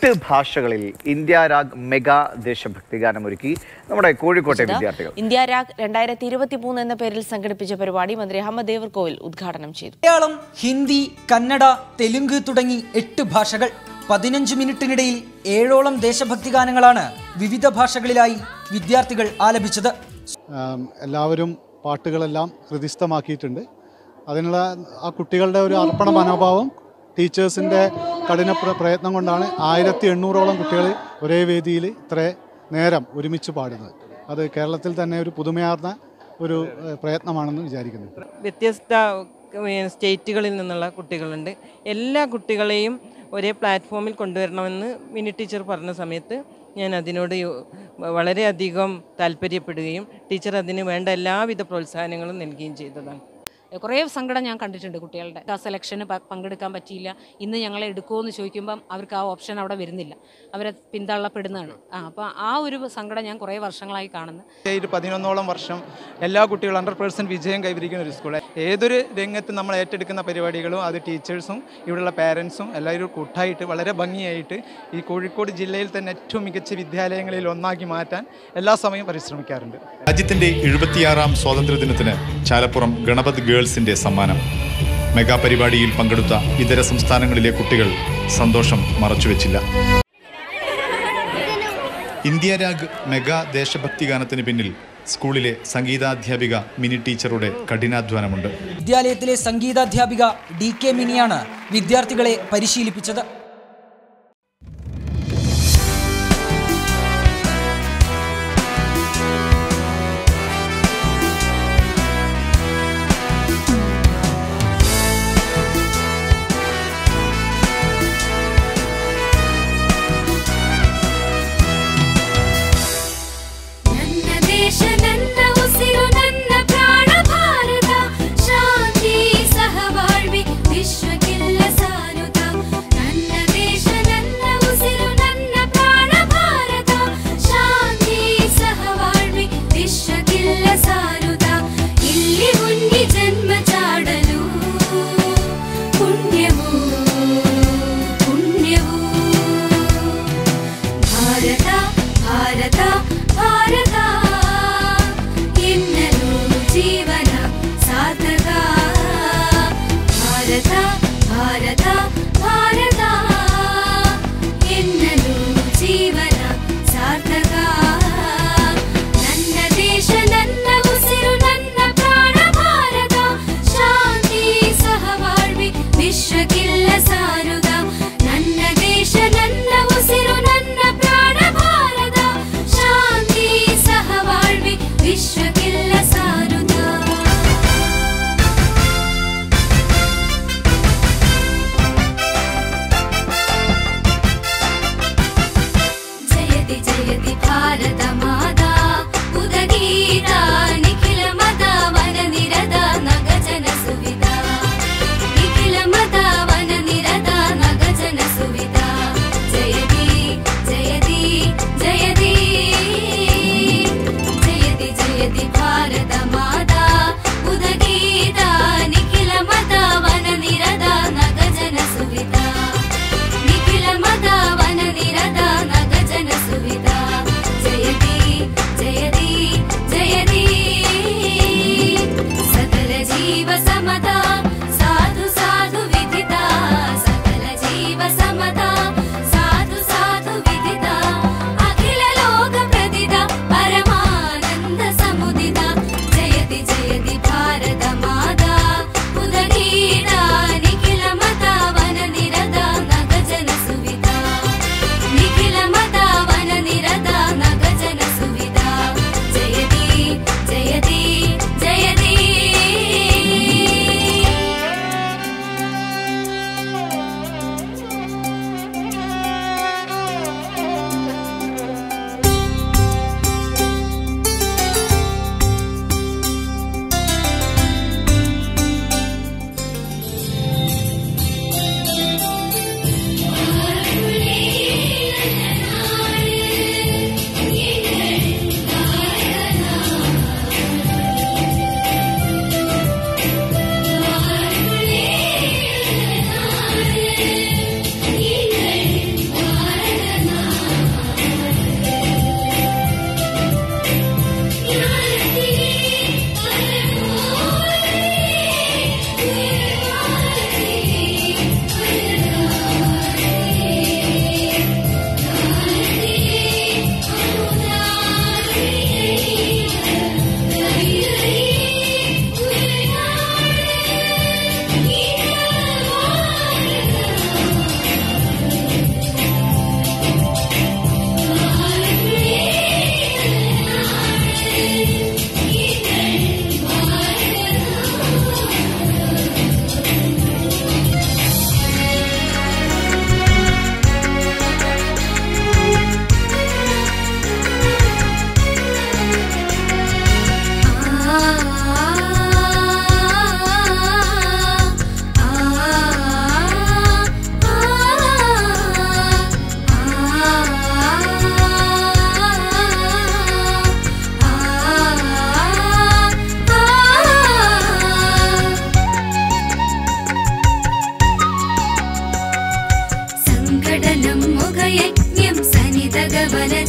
എട്ട് ഭാഷകളിൽ India Raag mega ദേശഭക്തി ഗാനം ഒരുക്കി നമ്മുടെ കോഴിക്കോട്ടെ വിദ്യാർത്ഥികൾ ഇന്ത്യ രാഗ് രണ്ടായിരത്തി ഇരുപത്തി മൂന്ന് എന്ന പേരിൽ സംഘടിപ്പിച്ച പരിപാടി മന്ത്രി അഹമ്മദ് ദേവർകോവിൽ ഉദ്ഘാടനം ചെയ്തു മലയാളം ഹിന്ദി കന്നഡ തെലുങ്ക് തുടങ്ങി എട്ട് ഭാഷകൾ പതിനഞ്ച് മിനിറ്റിനിടയിൽ ഏഴോളം ദേശഭക്തി ഗാനങ്ങളാണ് വിവിധ ഭാഷകളിലായി വിദ്യാർത്ഥികൾ ആലപിച്ചത് ആം, എല്ലാവരും പാട്ടുകളെല്ലാം ഹൃദിസ്ഥമാക്കിയിട്ടുണ്ട് അതിനുള്ള ആ കുട്ടികളുടെ ഒരു അർപ്പണ മനോഭാവം ടീച്ചേഴ്സിൻ്റെ കഠിന പ്ര- പ്രയത്നം കൊണ്ടാണ് ആയിരത്തി എണ്ണൂറോളം കുട്ടികൾ ഒരേ വേദിയിൽ ഇത്ര നേരം ഒരുമിച്ച് പാടുന്നത് അത് കേരളത്തിൽ തന്നെ ഒരു പുതുമയാർന്ന ഒരു ഏഹ്, പ്രയത്നമാണെന്ന് വിചാരിക്കുന്നു വ്യത്യസ്ത ഏഹ്, സ്റ്റേറ്റുകളിൽ നിന്നുള്ള കുട്ടികളുണ്ട് എല്ലാ കുട്ടികളെയും ഒരേ പ്ലാറ്റ്ഫോമിൽ കൊണ്ടുവരണമെന്ന് മിനി ടീച്ചർ പറഞ്ഞ സമയത്ത് ഞാൻ അതിനോട് യോ- വളരെയധികം താല്പര്യപ്പെടുകയും ടീച്ചർ അതിന് വേണ്ട എല്ലാവിധ പ്രോത്സാഹനങ്ങളും നൽകുകയും ചെയ്തതാണ് കുറേ സങ്കടം ഞാൻ കണ്ടിട്ടുണ്ട് കുട്ടികളുടെ ആ സെലക്ഷന് പ- പങ്കെടുക്കാൻ പറ്റിയില്ല ഇന്ന് ഞങ്ങളെ എടുക്കുമോ എന്ന് ചോദിക്കുമ്പം അവർക്ക് ആ ഓപ്ഷൻ അവിടെ വരുന്നില്ല അവരെ പിന്തള്ളപ്പെടുന്നതാണ് ആ അപ്പോൾ ആ ഒരു സങ്കടം ഞാൻ കുറേ വർഷങ്ങളായി കാണുന്നു ഒരു പതിനൊന്നോളം വർഷം എല്ലാ കുട്ടികളും ഹൺഡ്രഡ് പേഴ്സൻറ്റ് വിജയം കൈവരിക്കുന്ന ഒരു സ്കൂൾ ഏതൊരു രംഗത്ത് നമ്മൾ ഏറ്റെടുക്കുന്ന പരിപാടികളും അത് ടീച്ചേഴ്സും ഇവിടെയുള്ള പാരൻസും എല്ലാവരും കൂട്ടായിട്ട് വളരെ ഭംഗിയായിട്ട് ഈ കോഴിക്കോട് ജില്ലയിൽ തന്നെ ഏറ്റവും മികച്ച വിദ്യാലയങ്ങളിൽ ഒന്നാക്കി മാറ്റാൻ എല്ലാ സമയവും പരിശ്രമിക്കാറുണ്ട് രാജ്യത്തിന്റെ എഴുപത്തിയാറാം സ്വാതന്ത്ര്യദിനത്തിന് ചാലപ്പുറം ഗണപത് ഗേൾസിന്റെ സമ്മാനം മെഗാ പരിപാടിയിൽ പങ്കെടുത്ത ഇതര സംസ്ഥാനങ്ങളിലെ കുട്ടികൾ സന്തോഷം മറച്ചുവെച്ചില്ല ഇന്ത്യ രാഗ് മെഗാ ദേശഭക്തി ഗാനത്തിന് പിന്നിൽ സ്കൂളിലെ സംഗീതാധ്യാപിക മിനി ടീച്ചറുടെ കഠിനാധ്വാനമുണ്ട് വിദ്യാലയത്തിലെ സംഗീതാധ്യാപിക ഡി കെ മിനിയാണ് വിദ്യാർത്ഥികളെ പരിശീലിപ്പിച്ചത് ನನ್ನ ದೇಶ ನನ್ನ ಉಸಿರು ನನ್ನ ಪ್ರಾಣ ಭಾರತ ಶಾಂತಿ ಸಹಬಾಳ್ವೆ ವಿಶ್ವಕ್ಕೆಲ್ಲ ಸಾರುತ್ತ ನನ್ನ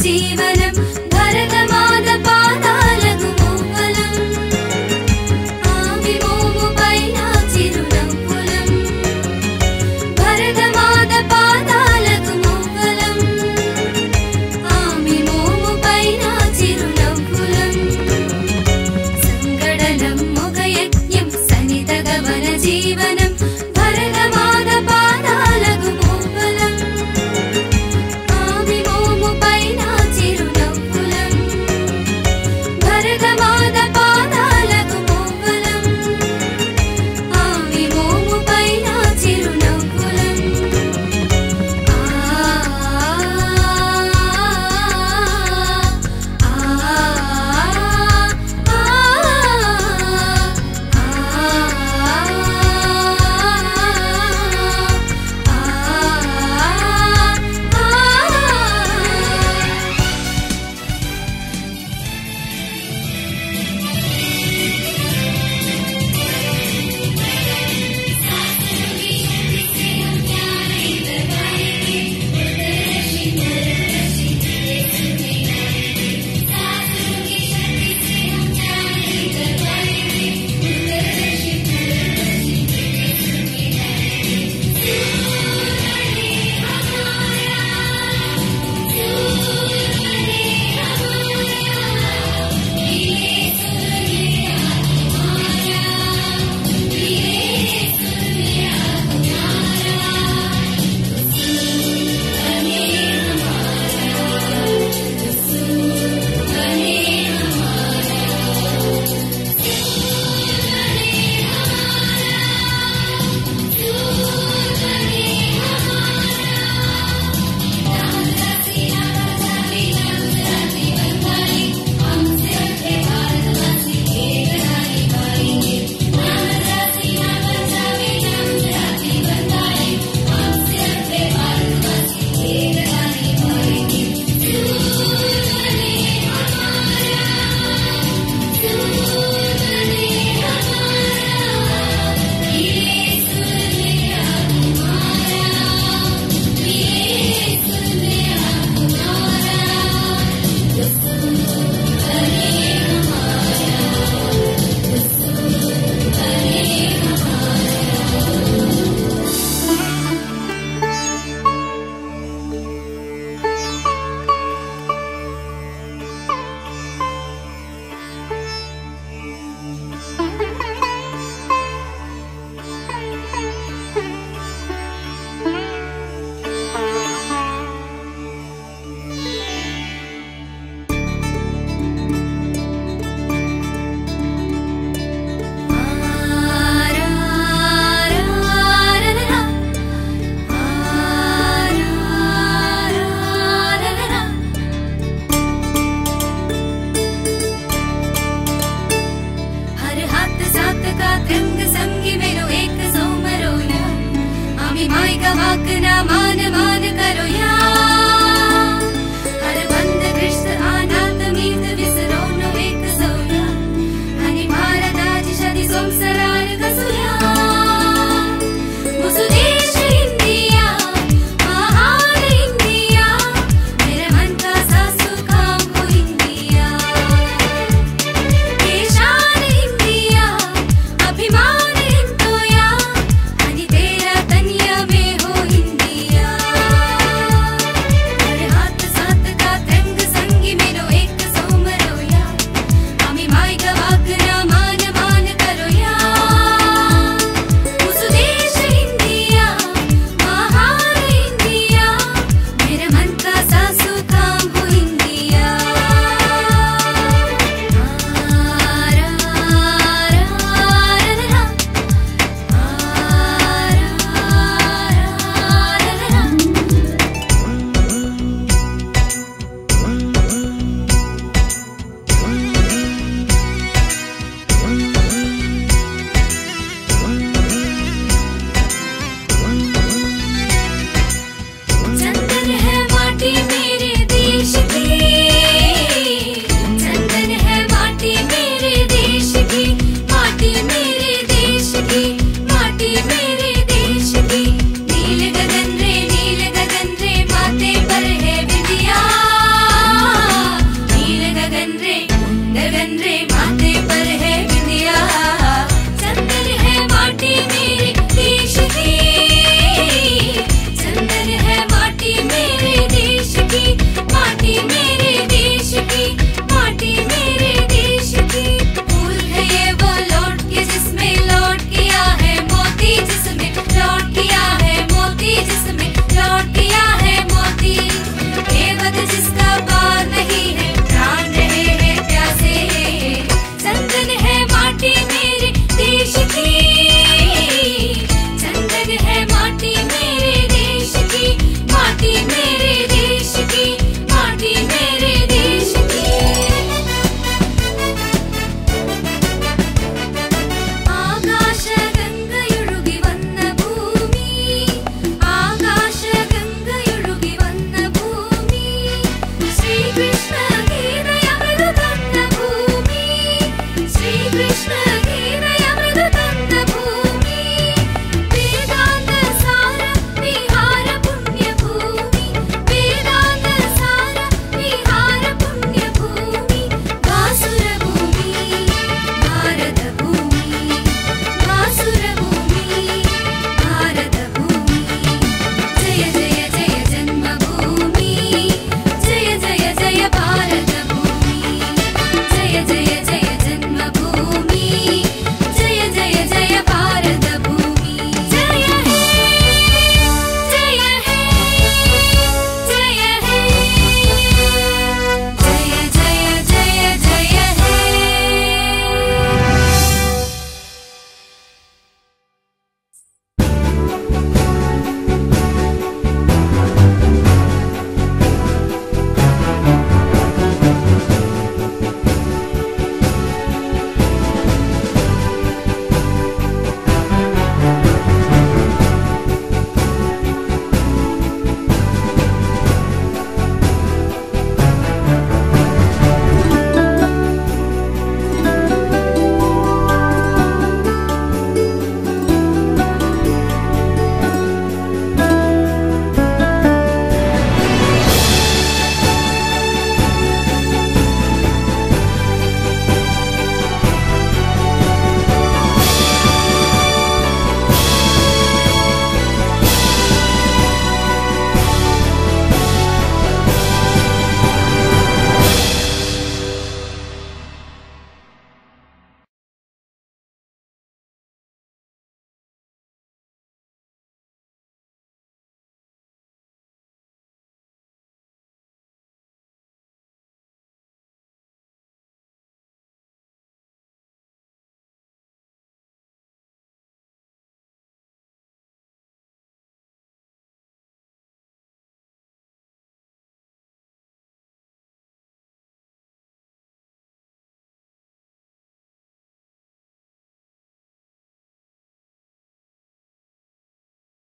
ಜೀವನ